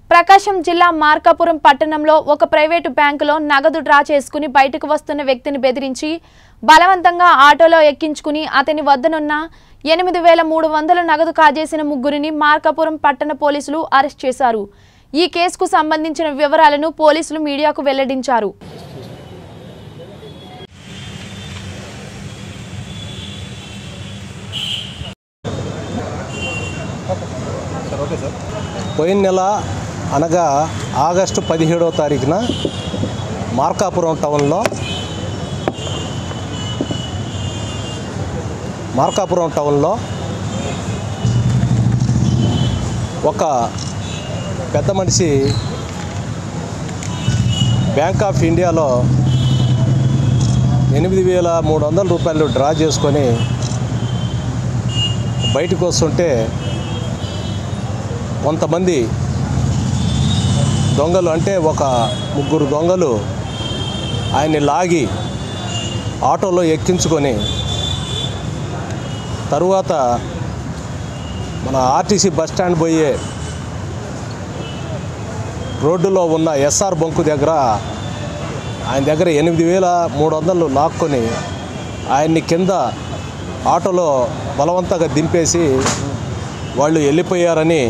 ప్రకాశం జిల్లా మార్కాపురం పట్టణంలో ఒక ప్రైవేటు బ్యాంకులో నగదు డ్రా చేసుకుని బయటకు వస్తున్న వ్యక్తిని బెదిరించి బలవంతంగా ఆటోలో ఎక్కించుకుని అతని వద్దనున్న ఎనిమిది వేల మూడు వందల నగదు కాజేసిన ముగ్గురిని మార్కాపురం పట్టణ పోలీసులు అరెస్ట్ చేశారు ఈ కేసుకు సంబంధించిన వివరాలను పోలీసులు మీడియాకు వెల్లడించారు పోయిన నెల అనగా ఆగస్టు పదిహేడవ తారీఖున మార్కాపురం టౌన్లో మార్కాపురం టౌన్లో ఒక పెద్ద మనిషి బ్యాంక్ ఆఫ్ ఇండియాలో ఎనిమిది వేల మూడు వందల రూపాయలు డ్రా చేసుకొని బయటకు వస్తుంటే కొంతమంది దొంగలు అంటే ఒక ముగ్గురు దొంగలు ఆయన్ని లాగి ఆటోలో ఎక్కించుకొని తరువాత మన ఆర్టీసీ బస్ స్టాండ్ పోయే రోడ్డులో ఉన్న ఎస్ఆర్ బంకు దగ్గర ఆయన దగ్గర ఎనిమిది వేల మూడు వందలు లాక్కొని ఆయన్ని కింద ఆటోలో బలవంతంగా దింపేసి వాళ్ళు వెళ్ళిపోయారని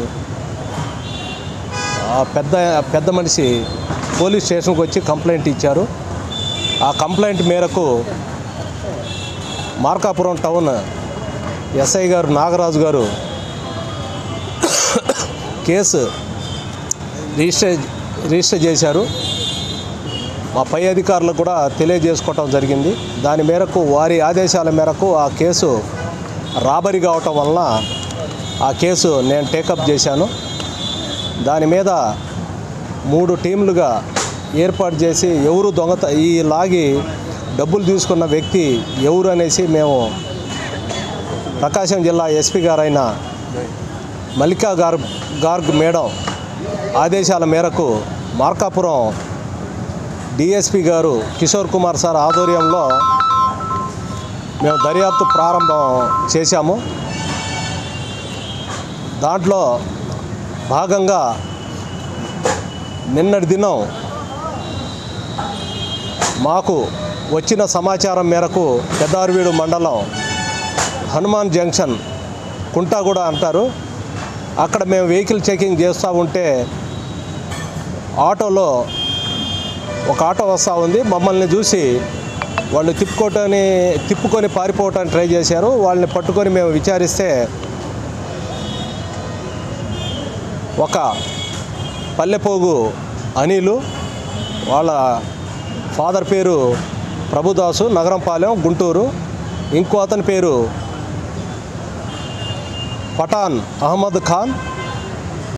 ఆ పెద్ద పెద్ద మనిషి పోలీస్ స్టేషన్కి వచ్చి కంప్లైంట్ ఇచ్చారు ఆ కంప్లైంట్ మేరకు మార్కాపురం టౌన్ ఎస్ఐ గారు నాగరాజు గారు కేసు రిజిస్టర్ రిజిస్టర్ చేశారు మా పై అధికారులకు కూడా తెలియజేసుకోవటం జరిగింది దాని మేరకు వారి ఆదేశాల మేరకు ఆ కేసు రాబరీ కావటం వలన ఆ కేసు నేను టేకప్ చేశాను దాని మీద మూడు టీంలుగా ఏర్పాటు చేసి ఎవరు దొంగత ఈ లాగి డబ్బులు తీసుకున్న వ్యక్తి ఎవరు అనేసి మేము ప్రకాశం జిల్లా ఎస్పీ గారైన మల్లికా గార్ గార్గ్ మేడం ఆదేశాల మేరకు మార్కాపురం డిఎస్పి గారు కిషోర్ కుమార్ సార్ ఆధ్వర్యంలో మేము దర్యాప్తు ప్రారంభం చేశాము దాంట్లో భాగంగా నిన్నటి దినం మాకు వచ్చిన సమాచారం మేరకు పెద్దారవీడు మండలం హనుమాన్ జంక్షన్ కుంటాగూడ అంటారు అక్కడ మేము వెహికల్ చెకింగ్ చేస్తూ ఉంటే ఆటోలో ఒక ఆటో వస్తూ ఉంది మమ్మల్ని చూసి వాళ్ళు తిప్పుకోవటాన్ని తిప్పుకొని పారిపోవటానికి ట్రై చేశారు వాళ్ళని పట్టుకొని మేము విచారిస్తే ఒక పల్లెపోగు అనిలు వాళ్ళ ఫాదర్ పేరు ప్రభుదాసు నగరంపాలెం గుంటూరు ఇంకో అతని పేరు పఠాన్ అహ్మద్ ఖాన్